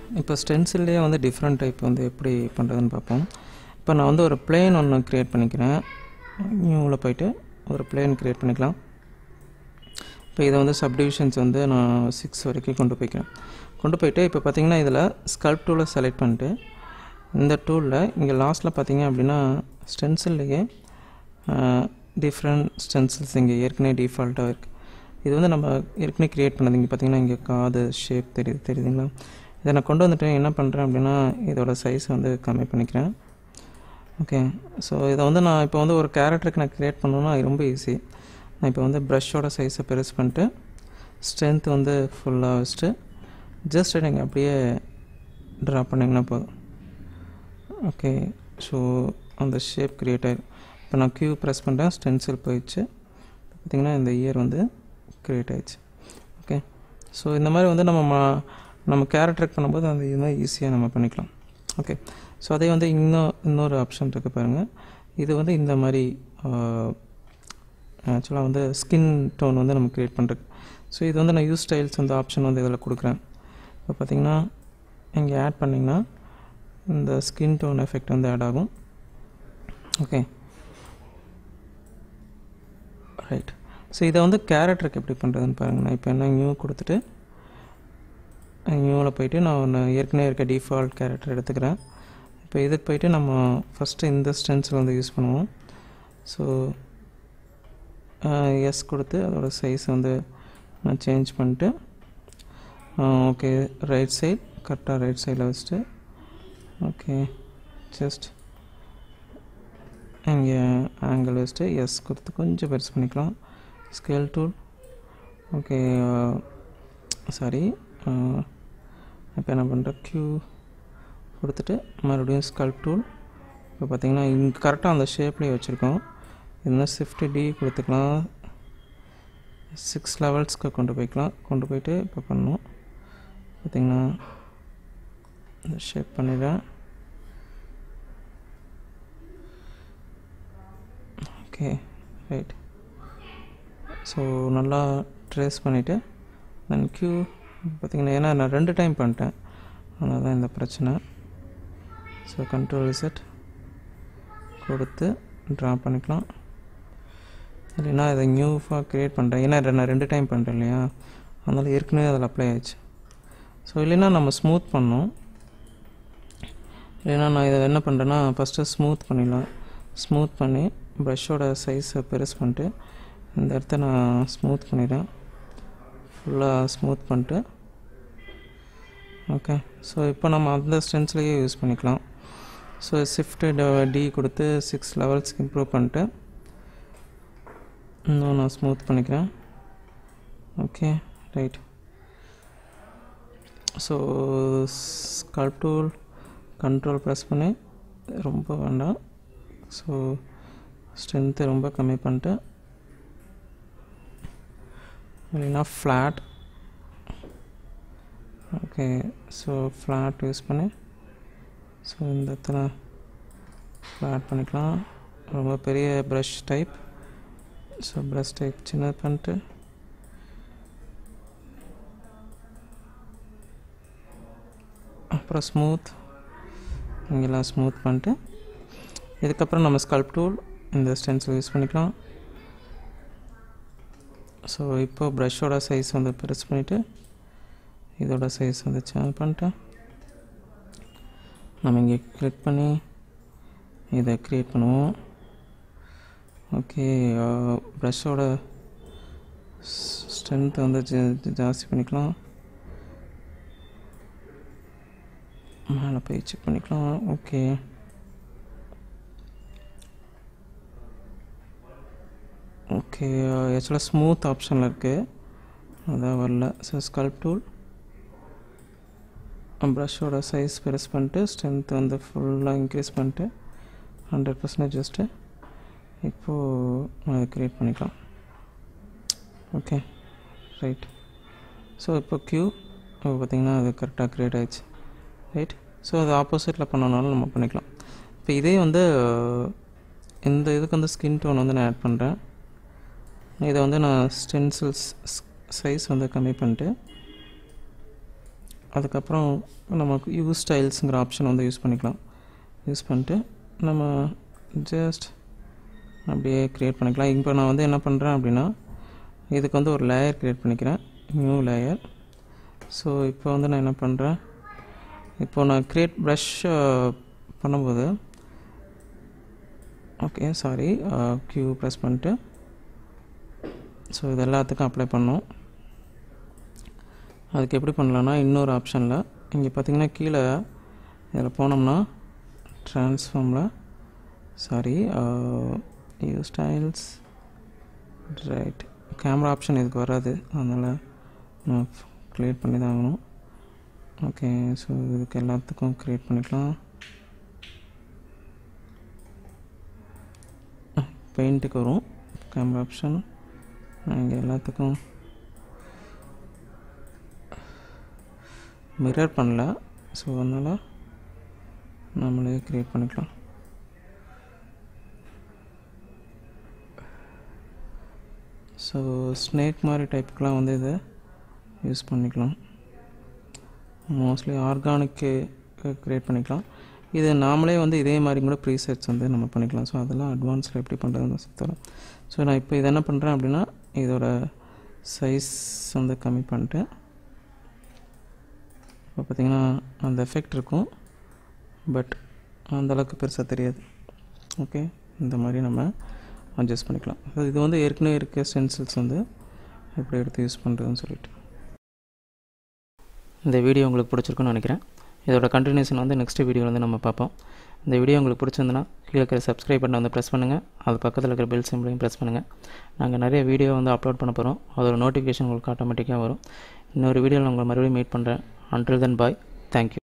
இப்போ ஸ்டென்சில்லே வந்து different type வந்து எப்படி பண்ணுறதுன்னு பார்ப்போம் இப்போ நான் வந்து ஒரு பிளேன் ஒன்று க்ரியேட் பண்ணிக்கிறேன் நியூவில் போயிட்டு ஒரு பிளேன் க்ரியேட் பண்ணிக்கலாம் இப்போ இதை வந்து சப்டிவிஷன்ஸ் வந்து நான் சிக்ஸ் வரைக்கும் கொண்டு போய்க்கிறேன் கொண்டு போயிட்டு இப்போ பார்த்தீங்கன்னா இதில் ஸ்கல்ப் டூலை செலக்ட் பண்ணிட்டு இந்த டூலில் இங்கே லாஸ்ட்டில் பார்த்தீங்க அப்படின்னா ஸ்டென்சில்லையே டிஃப்ரெண்ட் ஸ்டென்சில்ஸ் இங்கே ஏற்கனவே டிஃபால்ட்டாக இருக்குது இது வந்து நம்ம ஏற்கனவே க்ரியேட் பண்ணது இங்கே பார்த்தீங்கன்னா இங்கே காது ஷேப் தெரியுது தெரியுதுங்களா இதை நான் கொண்டு வந்துட்டு என்ன பண்ணுறேன் அப்படின்னா இதோட சைஸ் வந்து கம்மி பண்ணிக்கிறேன் ஓகே ஸோ இதை வந்து நான் இப்போ வந்து ஒரு கேரக்டருக்கு நான் க்ரியேட் பண்ணணும்னா அது ரொம்ப ஈஸி நான் இப்போ வந்து ப்ரஷ்ஷோட சைஸை பெருசு பண்ணிட்டு ஸ்ட்ரென்த் வந்து ஃபுல்லாக வச்சுட்டு ஜஸ்ட் நீங்கள் அப்படியே ட்ரா பண்ணிங்கன்னா போதும் ஓகே ஸோ அந்த ஷேப் க்ரியேட் ஆகிடும் இப்போ நான் க்யூ ப்ரெஸ் பண்ணுறேன் ஸ்டென்சில் போயிடுச்சு பார்த்திங்கன்னா இந்த இயர் வந்து க்ரியேட் ஆயிடுச்சு ஓகே ஸோ இந்த மாதிரி வந்து நம்ம ம- நம்ம கேரக்டர் பண்ணும்போது அந்த இது மாதிரி ஈஸியாக நம்ம பண்ணிக்கலாம் ஓகே ஸோ அதே வந்து இன்னும் இன்னொரு ஆப்ஷன் இருக்குது பாருங்கள் இது வந்து இந்த மாதிரி ஆக்சுவலாக வந்து ஸ்கின் டோன் வந்து நம்ம க்ரியேட் பண்ணுறது ஸோ இது வந்து நான் யூஸ் ஸ்டைல்ஸ் வந்து ஆப்ஷன் வந்து இதில் கொடுக்குறேன் இப்போ பார்த்தீங்கன்னா இங்கே ஆட் பண்ணிங்கன்னா இந்த ஸ்கின் டோன் எஃபெக்ட் வந்து ஆட் ஆகும் ஓகே ரைட் ஸோ இதை வந்து கேரக்டருக்கு எப்படி பண்ணுறதுன்னு பாருங்கள் நான் இப்போ என்ன நியூ கொடுத்துட்டு நியூவில் போயிட்டு நான் ஒன்று ஏற்கனவே இருக்க டிஃபால்ட் கேரக்டர் எடுத்துக்கிறேன் இப்போ இதுக்கு போயிட்டு நம்ம ஃபஸ்ட்டு இந்த ஸ்டென்சில் வந்து யூஸ் பண்ணுவோம் ஸோ எஸ் கொடுத்து அதோட சைஸ் வந்து நான் சேஞ்ச் பண்ணிட்டு ஓகே ரைட் சைட் கரெக்டாக ரைட் சைடில் வச்சுட்டு ஓகே ஜஸ்ட் இங்கே ஆங்கிள் வச்சுட்டு எஸ் கொடுத்து கொஞ்சம் பெருசு பண்ணிக்கலாம் ஸ்கேல் டூல் ஓகே சாரி இப்போ என்ன பண்ணுறேன் க்யூ கொடுத்துட்டு மறுபடியும் ஸ்கல்ப் டூல் இப்போ பார்த்தீங்கன்னா இங்கே கரெக்டாக அந்த ஷேப்லேயே வச்சுருக்கோம் இதுனா ஷிஃப்ட் டி கொடுத்துக்கலாம் சிக்ஸ் லெவல்ஸ்க்கு கொண்டு போய்க்கலாம் கொண்டு போயிட்டு இப்போ பண்ணோம் பார்த்தீங்கன்னா இந்த ஷேப் பண்ணிடுறேன் ஓகே ரைட் ஸோ நல்லா ட்ரேஸ் பண்ணிவிட்டு தென் க்யூ பார்த்தீங்கன்னா ஏன்னா நான் ரெண்டு டைம் பண்ணிட்டேன் அதனால தான் இந்த பிரச்சனை ஸோ கண்ட்ரோல் செட் கொடுத்து ட்ரா பண்ணிக்கலாம் இல்லைன்னா இதை நியூவாக க்ரியேட் பண்ணுறேன் ஏன்னா இதை நான் ரெண்டு டைம் பண்ணுறேன் இல்லையா அதனால் ஏற்கனவே அதில் அப்ளை ஆயிடுச்சு ஸோ இல்லைன்னா நம்ம ஸ்மூத் பண்ணோம் இல்லைன்னா நான் இதை என்ன பண்ணுறேன்னா ஃபஸ்ட்டு ஸ்மூத் பண்ணிடலாம் ஸ்மூத் பண்ணி ப்ரஷ்ஷோட சைஸை பெருசு பண்ணிட்டு இந்த இடத்த நான் ஸ்மூத் பண்ணிடுறேன் ஃபுல்லாக ஸ்மூத் பண்ணிட்டு ஓகே ஸோ இப்போ நம்ம அந்த ஸ்ட்ரென்த்லேயே யூஸ் பண்ணிக்கலாம் ஸோ ஷிஃப்ட்டு டி கொடுத்து சிக்ஸ் லெவல்ஸ்க்கு இம்ப்ரூவ் பண்ணிட்டு இன்னும் நான் ஸ்மூத் பண்ணிக்கிறேன் okay right so sculpt tool control press பண்ணி ரொம்ப வேண்டாம் ஸோ ஸ்ட்ரென்த்து ரொம்ப கம்மி பண்ணிட்டு இல்லைன்னா flat okay so flat use பண்ணி ஸோ இந்த இடத்துல ஃப்ளாட் பண்ணிக்கலாம் ரொம்ப பெரிய brush type so brush type சின்ன பண்ணிட்டு அப்புறம் ஸ்மூத் இங்கெல்லாம் ஸ்மூத் பண்ணிட்டு இதுக்கப்புறம் நம்ம ஸ்கல்ப் டூல் இந்த ஸ்டென்சில் யூஸ் பண்ணிக்கலாம் ஸோ இப்போ ப்ரஷ்ஷோட சைஸ் வந்து பெருசு பண்ணிவிட்டு இதோட சைஸ் வந்து சேஞ்ச் பண்ணிட்டேன் நம்ம இங்கே கிளிக் பண்ணி இதை க்ரியேட் பண்ணுவோம் ஓகே ப்ரஷ்ஷோட ஸ்ட்ரென்த் வந்து ஜா- ஜாஸ்தி பண்ணிக்கலாம் மேலே போய் செக் பண்ணிக்கலாம் ஓகே ஓகே ஆக்சுவலாக ஸ்மூத் ஆப்ஷனில் இருக்குது அதான் வரல ஸோ ஸ்கல்ப் டூல் ப்ரஷ்ஷோட சைஸ் பெருசு பண்ணிட்டு ஸ்ட்ரென்த் வந்து ஃபுல்லாக இன்க்ரீஸ் பண்ணிட்டு ஹண்ட்ரட் பர்சன்டேஜ் ஜஸ்ட்டு இப்போது அதை க்ரியேட் பண்ணிக்கலாம் ஓகே ரைட் ஸோ இப்போ க்யூ இப்போ பார்த்திங்கன்னா அது கரெக்டாக க்ரியேட் ஆயிடுச்சு ரைட் ஸோ அது ஆப்போசிட்டில் பண்ணனாலும் நம்ம பண்ணிக்கலாம் இப்போ இதே வந்து இந்த இதுக்கு வந்து ஸ்கின் டோன் வந்து நான் ஆட் பண்ணுறேன் இதை வந்து நான் ஸ்டென்சில்ஸ் சைஸ் வந்து கம்மி பண்ணிட்டு அதுக்கப்புறம் நமக்கு யூஸ் ஸ்டைல்ஸுங்கிற ஆப்ஷன் வந்து யூஸ் பண்ணிக்கலாம் யூஸ் பண்ணிட்டு நம்ம ஜஸ்ட் அப்படியே க்ரியேட் பண்ணிக்கலாம் இப்போ நான் வந்து என்ன பண்ணுறேன் அப்படின்னா இதுக்கு வந்து ஒரு லேயர் க்ரியேட் பண்ணிக்கிறேன் நியூ லேயர் ஸோ இப்போ வந்து நான் என்ன பண்ணுறேன் இப்போ நான் க்ரியேட் ப்ரஷ் பண்ணும்போது ஓகே சாரி க்யூ ப்ரெஸ் பண்ணிட்டு ஸோ இது எல்லாத்துக்கும் அப்ளை பண்ணோம் அதுக்கு எப்படி பண்ணலான்னா இன்னொரு ஆப்ஷனில் இங்கே பார்த்தீங்கன்னா கீழே இதில் போனோம்னா ட்ரான்ஸ்ஃபார்மில் sorry U styles right camera option இதுக்கு வராது அதனால் நான் க்ரியேட் பண்ணி தான் ஆகணும் ஓகே ஸோ இதுக்கு எல்லாத்துக்கும் க்ரியேட் பண்ணிக்கலாம் பெயிண்ட்டுக்கு வரும் கேமரா ஆப்ஷன் நான் இங்கே எல்லாத்துக்கும் மிரர் பண்ணல ஸோ அதனால் நம்மளே க்ரியேட் பண்ணிக்கலாம் ஸோ ஸ்னேக் மாதிரி டைப்புக்கெலாம் வந்து இதை யூஸ் பண்ணிக்கலாம் மோஸ்ட்லி ஆர்கானிக்கு க்ரியேட் பண்ணிக்கலாம் இது நாமளே வந்து இதே மாதிரி கூட ப்ரீசெட்ஸ் வந்து நம்ம பண்ணிக்கலாம் ஸோ அதெல்லாம் அட்வான்ஸில் எப்படி பண்ணுறதுன்னு தரோம் ஸோ நான் இப்போ இதை என்ன பண்ணுறேன் அப்படின்னா இதோட சைஸ் வந்து கம்மி பண்ணிட்டு இப்போ பார்த்திங்கன்னா அந்த எஃபெக்ட் இருக்கும் பட் அந்தளவுக்கு பெருசாக தெரியாது ஓகே இந்த மாதிரி நம்ம அட்ஜஸ்ட் பண்ணிக்கலாம் ஸோ இது வந்து ஏற்கனவே இருக்க ஸ்டென்சில்ஸ் வந்து எப்படி எடுத்து யூஸ் பண்ணுறதுன்னு சொல்லிட்டு இந்த வீடியோ உங்களுக்கு பிடிச்சிருக்குன்னு நினைக்கிறேன் இதோட கண்டினியூஷன் வந்து நெக்ஸ்ட் வீடியோவில் வந்து நம்ம பார்ப்போம் இந்த வீடியோ உங்களுக்கு பிடிச்சிருந்துன்னா கீழே இருக்கிற சப்ஸ்கிரைப் பட்டனை வந்து ப்ரெஸ் பண்ணுங்கள் அது பக்கத்தில் இருக்கிற பெல் சிம்பிளையும் ப்ரெஸ் பண்ணுங்கள் நாங்கள் நிறைய வீடியோ வந்து அப்லோட் பண்ண போகிறோம் அதோட நோட்டிஃபிகேஷன் உங்களுக்கு ஆட்டோமேட்டிக்காக வரும் இன்னொரு வீடியோவில் உங்களை மறுபடியும் மீட் பண்ணுறேன் அன்டில் தென் பாய் தேங்க்யூ